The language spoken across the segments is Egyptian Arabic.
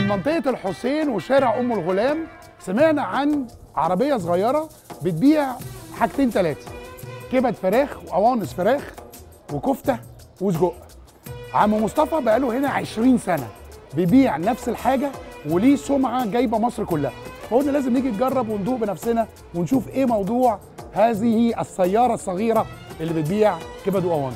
منطقه الحسين وشارع ام الغلام سمعنا عن عربيه صغيره بتبيع حاجتين ثلاثه كبد فراخ وقوانص فراخ وكفته وسجق عم مصطفى بقاله هنا 20 سنه بيبيع نفس الحاجه وليه سمعه جايبه مصر كلها فقلنا لازم نيجي نجرب وندوق بنفسنا ونشوف ايه موضوع هذه السياره الصغيره اللي بتبيع كبد وقوانص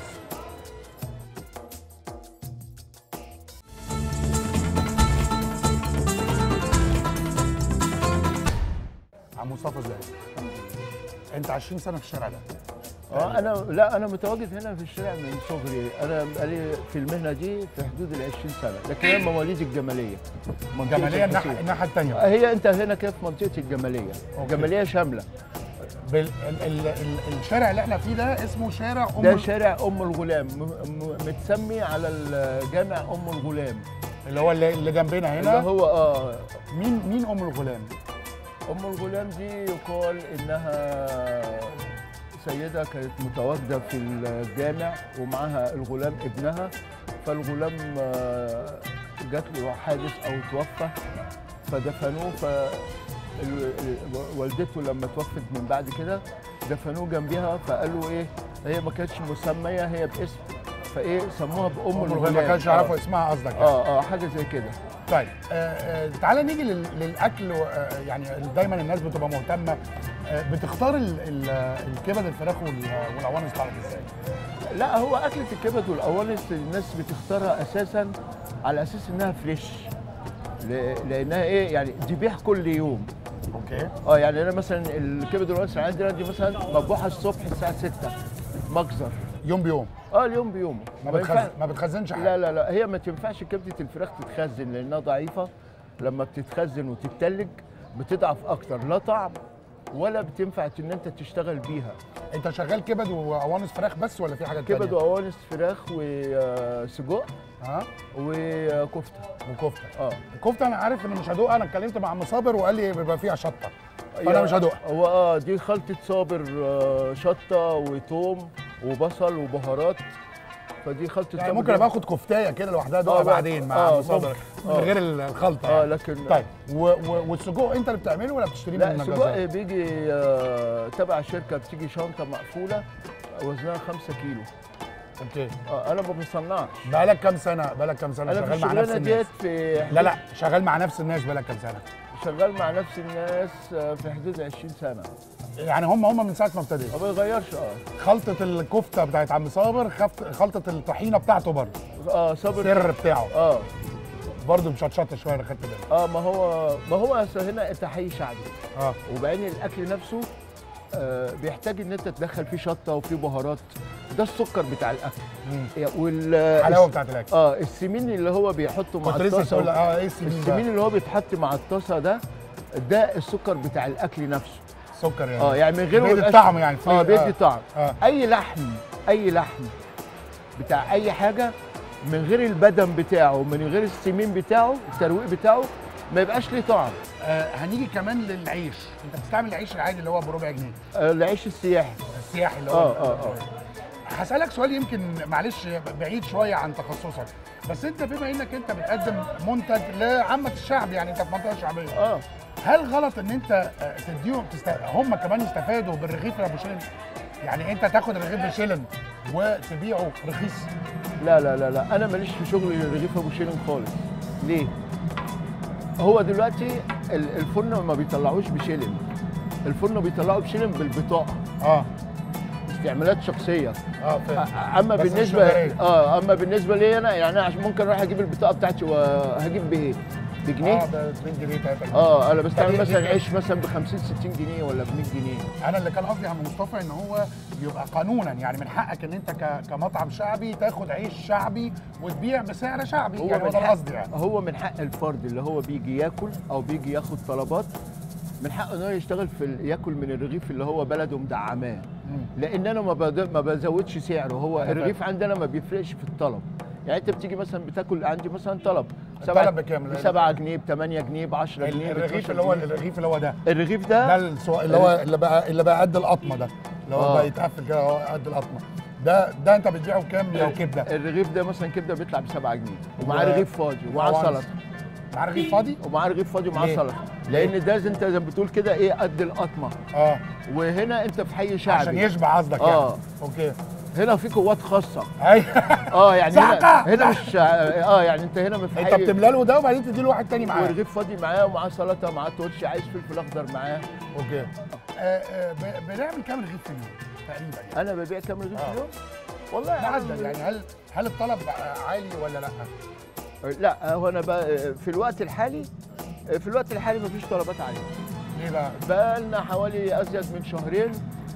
عم مصطفى ازاي انت 20 سنه في الشارع ده اه انا لا انا متواجد هنا في الشارع من صغري انا بقالي في المهنه دي في حدود ال 20 سنه لكن انا مواليد الجماليه منطقة جماليه الناحيه الحسين. الناحيه الثانيه هي انت هنا كده في منطقه الجماليه أوكي. الجماليه شامله بال... ال... ال... ال... الشارع اللي احنا فيه ده اسمه شارع ام ده ال- شارع ام الغلام م- م- متسمي على الجامع ام الغلام اللي هو اللي, اللي جنبنا اللي هنا هو اه مين مين ام الغلام ام الغلام دي يقال انها سيده كانت متواجده في الجامع ومعاها الغلام ابنها فالغلام آه، جات له حادث او توفى فدفنوه ف ال- ال- والدته لما توفت من بعد كده دفنوه جنبها فقالوا ايه هي ما كانتش مسميه هي باسم فايه سموها بام ام الغلام الغلام ما كانش آه. يعرفوا اسمها قصدك يعني. اه اه حاجه زي كده طيب آه آه تعالى نيجي لل... للاكل و- آه يعني دايما الناس بتبقى مهتمه آه بتختار ال... ال... الكبد الفراخ وال... والقوانص بتاعتك ازاي؟ لا هو اكله الكبد والقوانص الناس بتختارها اساسا على اساس انها فريش ل- لانها ايه يعني ذبيح كل يوم اوكي اه يعني انا مثلا الكبد والقوانص اللي عندنا دي مثلا مذبوحه الصبح الساعه 6 مجزر يوم بيوم اه اليوم بيومه ما, ما بتخزن... ينفع- ما بتخزنش حاجه لا لا لا هي ما تنفعش كبده الفراخ تتخزن لانها ضعيفه لما بتتخزن وتتلج بتضعف اكتر لا طعم ولا بتنفع ان انت تشتغل بيها انت شغال كبد وقوانص فراخ بس ولا في حاجه كبد تانية؟ وقوانص فراخ وسجق ها وكفته وكفته اه الكفته انا عارف ان مش هدوقها انا اتكلمت مع عم صابر وقال لي بيبقى فيها شطه فانا يا- مش هدوقها هو اه دي خلطة صابر آه، شطة وثوم وبصل وبهارات فدي خلطة يعني صابر ممكن دي- ابقى اخد كفتايه كده لوحدها ادوقها آه، بعدين مع آه، عم صابر ممكن. من آه. غير الخلطه اه يعني. لكن طيب و... و... والسجق انت اللي بتعمله ولا بتشتريه من لا الجزار؟ السجق بيجي آه، تبع شركة بتيجي شنطة مقفولة وزنها 5 كيلو اوكي اه انا ما بصنعش بقالك كام سنه بقالك كام سنه انا في شغال مع نفس الشغلانة الناس ديت في لا لا شغال مع نفس الناس بقالك كام سنه شغال مع نفس الناس آه، في حدود 20 سنة يعني هم هم من ساعه ما ابتديت ما بيغيرش اه خلطه الكفته بتاعت عم صابر خفت خلطه الطحينه بتاعته برضه اه صابر السر بتاعه اه برضه مشطشطه شويه انا خدت بالي اه ما هو ما هو أصل هنا تحيي شعبي اه وبعدين الاكل نفسه آه، بيحتاج ان انت تدخل فيه شطه وفيه بهارات ده السكر بتاع الاكل مم. يا- وال الحلاوه بتاعت الاكل اه السمين اللي هو بيحطه مع كنت لسه الطاسه بقول اه ايه السمين السمين ده اللي هو بيتحط مع الطاسه ده ده السكر بتاع الاكل نفسه سكر يعني اه يعني من غيره بيدي ميبقاش- طعم يعني اه فري- بيدي طعم اه اي لحم اي لحم بتاع اي حاجه من غير البدن بتاعه من غير السمين بتاعه الترويق بتاعه ما يبقاش ليه طعم آه، هنيجي كمان للعيش انت بتستعمل العيش العادي اللي هو بربع جنيه آه، العيش السياحي السياحي اللي هو اه اه اه هسألك سؤال يمكن معلش بعيد شوية عن تخصصك بس انت بما انك انت بتقدم منتج لعامة الشعب يعني انت في منطقة شعبية اه هل غلط ان انت آه، تديهم تست... هم كمان يستفادوا بالرغيف اللي ابو شيلن يعني انت تاخد الرغيف بشيلن وتبيعه رخيص لا لا لا لا انا ماليش في شغل رغيف ابو شيرين خالص ليه هو دلوقتي ال- الفرن ما بيطلعوش بشيلن الفرن بيطلعوا بشيلن بالبطاقه اه استعمالات شخصيه اه فاهم أ- اما بس مش بالنسبه تجارية. اه اما بالنسبه لي انا يعني انا عشان ممكن اروح اجيب البطاقه بتاعتي وهجيب بايه اه بجنيه ده 2 جنيه 3 جنيه اه انا بستعمل طب مثلا دي- عيش مثلا ب 50 60 جنيه ولا ب 100 جنيه انا اللي كان قصدي يا عم مصطفى ان هو يبقى قانونا يعني من حقك ان انت ك... كمطعم شعبي تاخد عيش شعبي وتبيع بسعر شعبي يعني هو من ده حق القصد يعني هو من حق الفرد اللي هو بيجي ياكل او بيجي ياخد طلبات من حقه ان هو يشتغل في ال- ياكل من الرغيف اللي هو بلده مدعماه مم. لان انا ما بد- ما بزودش سعره هو أنا الرغيف عندنا ما بيفرقش في الطلب يعني انت بتيجي مثلا بتاكل عندي مثلا طلب الطلب بكام؟ ب 7 جنيه ب 8 جنيه ب 10 جنيه ب الرغيف 12 اللي هو جنيه. الرغيف اللي هو ده الرغيف ده ده السو... اللي هو اللي بقى اللي بقى قد القطمه ده اللي هو آه. بقى يتقفل كده هو قد القطمه ده ده انت بتبيعه بكام لو كبده الرغيف ده مثلا كبده بيطلع ب 7 جنيه ومعاه و- رغيف فاضي ومعاه وقوانص. سلطه مع رغيف فاضي ومعاه رغيف فاضي ومعاه ليه؟ سلطه لان ده زي انت زي ما بتقول كده ايه قد القطمه اه وهنا انت في حي شعبي عشان يشبع قصدك آه. يعني اوكي هنا في قوات خاصه ايوه اه يعني هنا, زعقة! هنا مش اه يعني انت هنا في انت حي بتملى له ده وبعدين تدي له واحد تاني معاه ورغيف فاضي معاه ومعاه سلطه معاه تورش عايز فلفل اخضر معاه اوكي آه آه ب- بنعمل كام رغيف في اليوم تقريبا يعني انا ببيع كام رغيف آه. في اليوم؟ والله معدل أنا- يعني هل هل الطلب عالي ولا لا؟ لا هو انا بقى في الوقت الحالي في الوقت الحالي مفيش طلبات عليه ليه بقى؟ بقى لنا حوالي ازيد من شهرين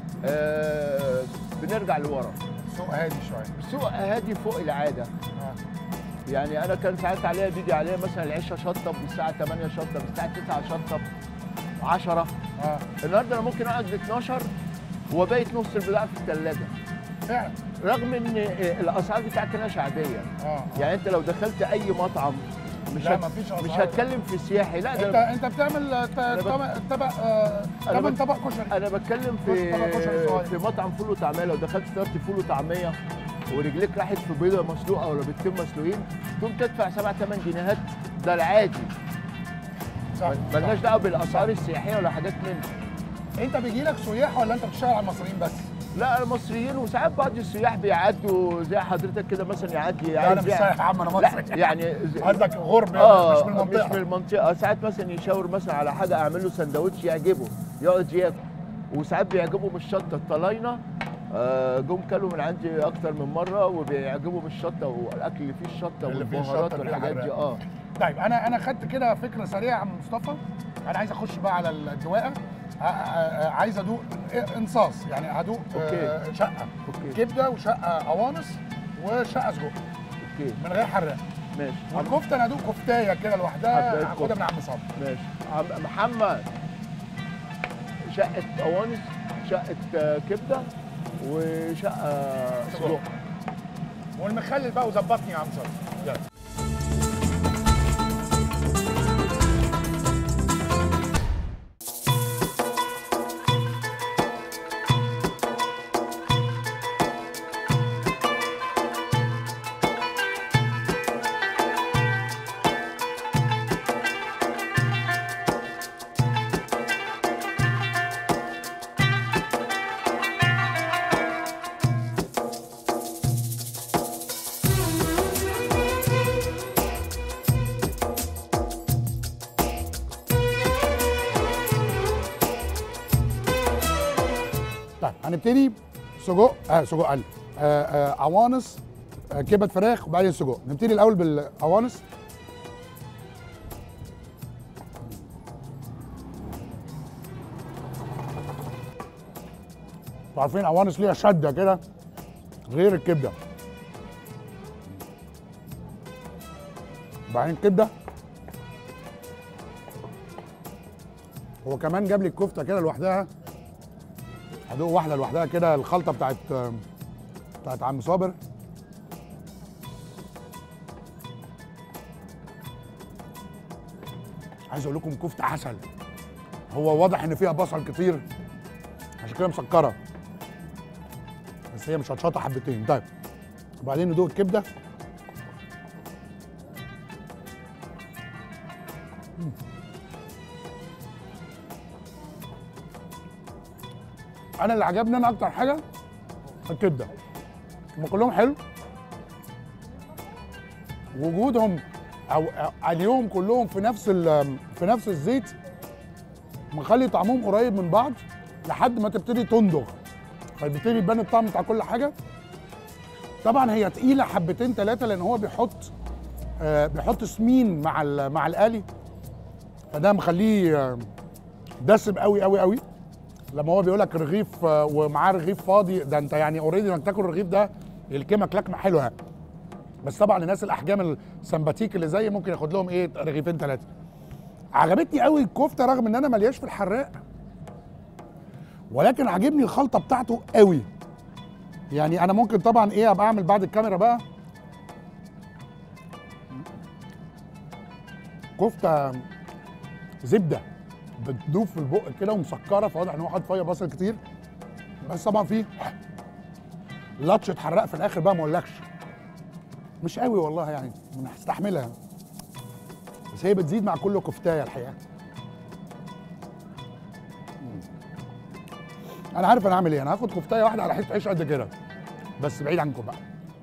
آه، بنرجع لورا سوق هادي شويه السوق هادي فوق العاده اه يعني انا كان ساعات عليا بيجي عليا مثلا العشاء شطب الساعه 8 شطب الساعه 9 شطب 10 اه النهارده انا ممكن اقعد ل 12 وبايت نص البضاعه في الثلاجه فعلا رغم ان الاسعار بتاعتنا شعبيه اه يعني انت لو دخلت اي مطعم مش لا، هت... مفيش مش أسعار. هتكلم في سياحي لا انت ده انت بتعمل ت- أنا بك- طبق طبق آه، أنا ثمان بك- طبق كشري انا بتكلم طبق في كشري صغير. في مطعم فول وطعميه لو دخلت طلبت فول وطعميه ورجليك راحت في بيضه مسلوقه ولا بيضتين مسلوقين تقوم تدفع 7 8 جنيهات ده العادي صح ملناش دعوه بالاسعار السياحيه ولا حاجات من دي. انت بيجي لك سياح ولا انت بتشتغل على المصريين بس؟ لا المصريين وساعات بعض السياح بيعدوا زي حضرتك كده مثلا يعدي لا انا مش يع- سايح يا عم انا لا مصري يعني زي- قصدك غرب اه مش من المنطقه مش من المنطقه ساعات مثلا يشاور مثلا على حاجه اعمل له سندوتش يعجبه يقعد ياكل وساعات بيعجبهم الشطه الطلاينه آه، جم كلوا من عندي اكتر من مره وبيعجبهم الشطه والاكل اللي فيه الشطه اللي فيه والبهارات الشطة، فيه والحاجات دي الحراق. اه طيب انا انا خدت كده فكره سريعه يا عم مصطفى انا عايز اخش بقى على الدواقه ع- ع- عايز ادوق انصاص يعني هدوق آه، أوكي. شقه اوكي كبده وشقه قوانص وشقه سجق اوكي من غير حراق ماشي عم- والكفته انا ادوق كفتايه كده لوحدها حباية هاخدها كفتة. من عم صابر ماشي عم محمد شقه قوانص شقه آه، كبده وشقه سجق. سجق والمخلل بقى وظبطني يا عم صابر يلا طيب هنبتدي سجق آه سجق قلب آه آه قوانص آه كبد فراخ وبعدين سجق نبتدي الاول بالقوانص انتوا عارفين قوانص ليها شده كده غير الكبده وبعدين كبده هو كمان جاب لي الكفته كده لوحدها هدوق واحده لوحدها كده الخلطه بتاعت بتاعت عم صابر عايز اقول لكم كفته عسل هو واضح ان فيها بصل كتير عشان كده مسكره بس هي مش هتشطه حبتين طيب وبعدين ندوق الكبده مم. انا اللي عجبني انا اكتر حاجه الكبده هم كلهم حلو وجودهم او أو اليوم كلهم في نفس ال- في نفس الزيت مخلي طعمهم قريب من بعض لحد ما تبتدي تندغ فبيبتدي يبان الطعم بتاع كل حاجه طبعا هي تقيله حبتين ثلاثه لان هو بيحط آه بيحط سمين مع ال- مع القالي فده مخليه آه، دسم قوي قوي قوي لما هو بيقول لك رغيف آه، ومعاه رغيف فاضي ده انت يعني اوريدي انك تاكل الرغيف ده يلكمك لكمه حلوه بس طبعا الناس الاحجام السمباتيك اللي زي ممكن ياخد لهم ايه رغيفين ثلاثه عجبتني قوي الكفته رغم ان انا ملياش في الحراق ولكن عاجبني الخلطه بتاعته قوي يعني انا ممكن طبعا ايه ابقى اعمل بعد الكاميرا بقى كفته زبده بتدوب في البق كده ومسكره فواضح ان هو حاطط فيها بصل كتير بس طبعا فيه لطشه حراق في الاخر بقى ما اقولكش مش قوي والله يعني انا هستحملها بس هي بتزيد مع كل كفتايه الحقيقه مم. انا عارف انا هعمل ايه انا هاخد كفتايه واحده على حته عيش قد كده بس بعيد عنكم بقى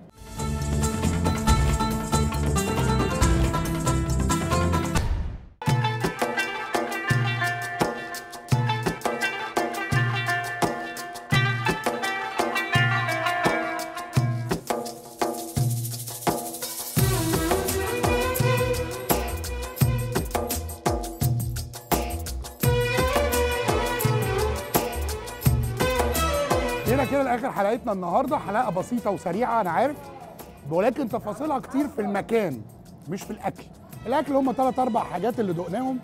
هنا كده لاخر حلقتنا النهارده حلقه بسيطه وسريعه انا عارف ولكن تفاصيلها كتير في المكان مش في الاكل الاكل هم ثلاث اربع حاجات اللي دقناهم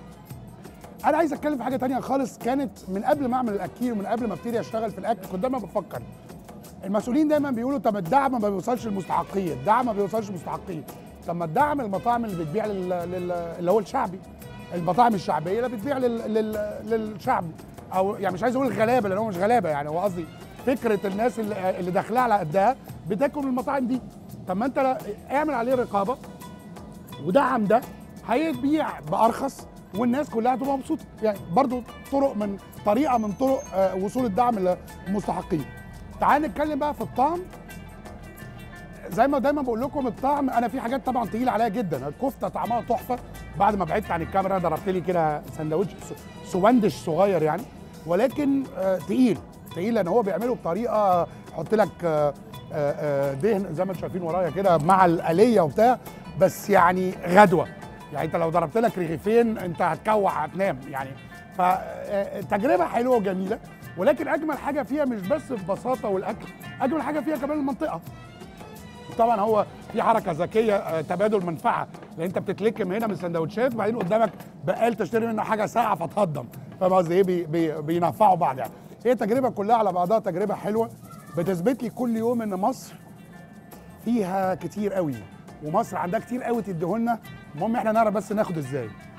انا عايز اتكلم في حاجه تانية خالص كانت من قبل ما اعمل الاكيل ومن قبل ما ابتدي اشتغل في الاكل كنت دايما بفكر المسؤولين دايما بيقولوا طب الدعم ما بيوصلش للمستحقين الدعم ما بيوصلش للمستحقين طب ما الدعم المطاعم اللي بتبيع لل... لل... اللي هو الشعبي المطاعم الشعبيه اللي بتبيع لل... لل... للشعب او يعني مش عايز اقول الغلابه لان هو مش غلابه يعني هو قصدي فكره الناس اللي, اللي داخلها على قدها بتاكل من المطاعم دي طب ما انت لا- اعمل عليه رقابه ودعم ده هيبيع بارخص والناس كلها تبقى مبسوطه يعني برضو طرق من طريقه من طرق آه، وصول الدعم للمستحقين تعال نتكلم بقى في الطعم زي ما دايما بقول لكم الطعم انا في حاجات طبعا تقيله عليا جدا الكفته طعمها تحفه بعد ما بعدت عن الكاميرا ضربت لي كده سندوتش س- سواندش صغير يعني ولكن آه، تقيل تقيل لان هو بيعمله بطريقه يحط لك آه، آه، آه، دهن زي ما انتم شايفين ورايا كده مع الآلية وبتاع بس يعني غدوه يعني انت لو ضربت لك رغيفين انت هتكوع هتنام يعني فتجربه حلوه وجميله ولكن اجمل حاجه فيها مش بس البساطه والاكل اجمل حاجه فيها كمان المنطقه طبعا هو في حركه ذكيه آه، تبادل منفعه لان انت بتتلكم هنا من السندوتشات وبعدين قدامك بقال تشتري منه حاجه ساعه فتهضم فاهم قصدي ايه بي بي بينفعوا بعض يعني هي التجربه كلها على بعضها تجربه حلوه بتثبت لي كل يوم ان مصر فيها كتير قوي ومصر عندها كتير قوي تديهولنا المهم احنا نعرف بس ناخد ازاي